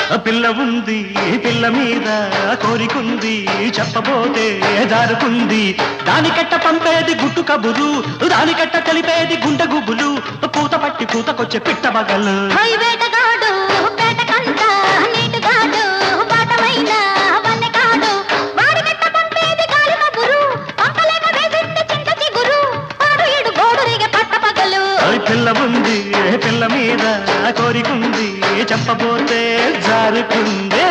పిల్ల ఉంది పిల్ల మీద కోరికుంది చెప్పబోతే జారుకుంది దానికట్ట పంపేది గుట్టు కబురు దానికట్ట తెలిపేది గుండె గుబులు పూత పట్టి పూతకొచ్చే పిట్ట బగలు హై వేటగాడు పేటకంట నీటుగాడు బాటమైన వన్నెకాడు వాడి వెంట పంపేది గాలి కబురు పంపలేక వేసింది చింత చిగురు వాడు ఇడు గోడురిగే పట్టపగలు ఓయ్ పిల్ల ఉంది పిల్ల మీద కోరికుంది చెప్పబోతే జారుకుంది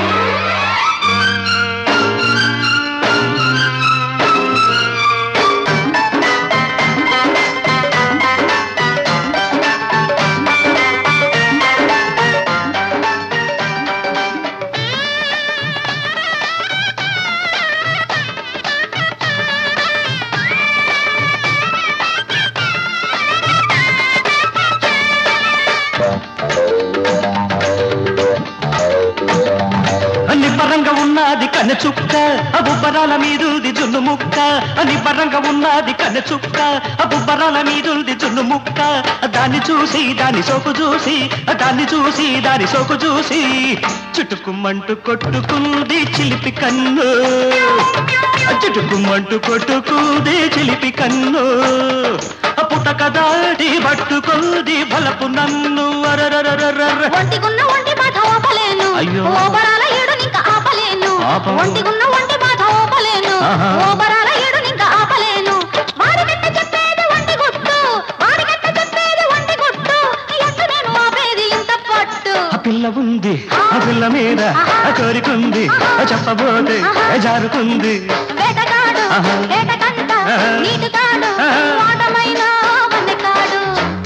నిబ్బరంగా ఉన్నది కన్నె చుక్క ఆ బుబ్బరాల మీదుంది జున్ను ముక్క నిబ్బరంగా ఉన్నది కన్నె చుక్క ఆ బుబ్బరాల మీదుంది జున్ను ముక్క దాన్ని చూసి దాని సోకు చూసి దాన్ని చూసి దాని సోకు చూసి చుట్టుకుమ్మంటూ కొట్టుకుంది చిలిపి కన్ను చుట్టుకుమ్మంటూ కొట్టుకుంది చిలిపి కన్ను పుటక దాటి పట్టుకుంది బలపు నన్ను అరరరరర ఒంటిగున్న ఒంటి బాధ ఓపలేను అయ్యో. ఓబరాల ఏడు ఇంకా ఆపలేను ఆపవు. ఒంటిగున్న ఒంటి బాధ ఓపలేను ఆహా. ఓబరాల ఏడు ఇంకా ఆపలేను వాడి గట్ట చెప్పేది ఒంటి గుట్టు వాడి గట్ట చెప్పేది ఒంటి గుట్టు ఎట్ట నేను ఆపేది ఇంత పట్టు ఆ పిల్ల ఉంది ఆ పిల్ల మీద ఆ కోరికుంది ఆ చెప్పబోతే ఆ జారుకుంది వేటగాడు ఆహా. వేటకంట ఆహా. నీటిగాడు ఆహా. వాటమైన వన్నెకాడు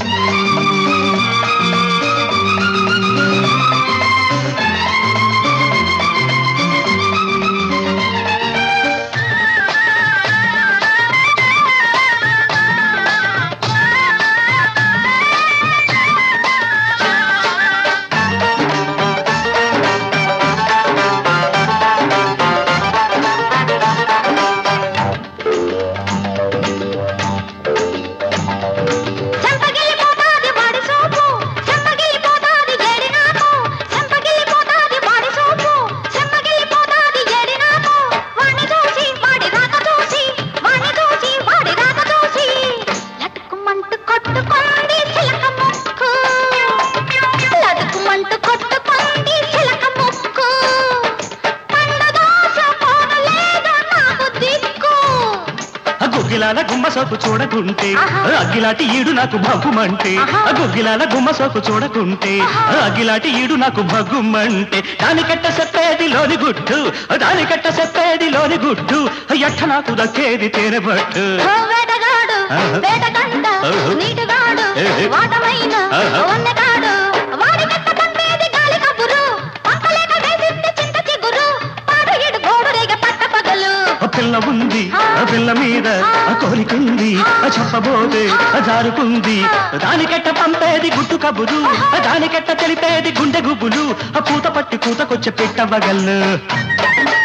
చెంపగిల్లిపోతాది వాడి సోపు చెంపగిల్లిపోతాది ఏడి నాకు చెంపగిల్లిపోతాది వాడి సోపు చెంపగిల్లిపోతాది ఏడి నాకు వాణ్ణి చూసి వాడి రాక చూసి వాణ్ణి చూసి వాడి రాక చూసి లటుకుమంటూ కొట్టుకుంది చిలక ముక్కు లటుకుమంటూ కొట్టుకుంది చిలక ముక్కు పండదోస పోనలేదు నాకు దిక్కు ఆ గుగ్గిలాల గుమ్మ సోపు చూడకుంటే ఆహా. ఆ అగ్గిలాటి ఈడు నాకు భగ్గుమంటే ఆహా. ఆ గుగ్గిలాల గుమ్మ సోపు చూడకుంటే ఆహా. ఆ అగ్గిలాటి ఈడు నాకు భగ్గుమంటే దానికట్ట చెప్పేది లోని గుట్టు ఆ దానికట్ట చెప్పేది లోని గుట్టు ఆ ఎట్ట నాకు దక్కేది తేనెబట్టు ఓ వేటగాడు ఆహా. వేటకంట ఆహా. నీటుగాడు ఏహే. వాటమైన ఆహా. వన్నెకాడు వాడి వెంట పంపేది గాలి కబురు పంపలేక వేసింది చింత చిగురు పాడు ఇడు గోడు రేగ పట్ట పగలు ఆ పిల్ల ఉంది ఆ. ఆ పిల్ల మీద ఆ కోరికుంది ఆ చెప్పబోతే ఆ జారుకుంది దానికెట్ట పంపేది గుట్టు కబురు ఆ దానికెట్ట తెలిపేది గుండె గుబులు ఆ పూత పట్టి పూతకొచ్చే పెట్టవగల్లు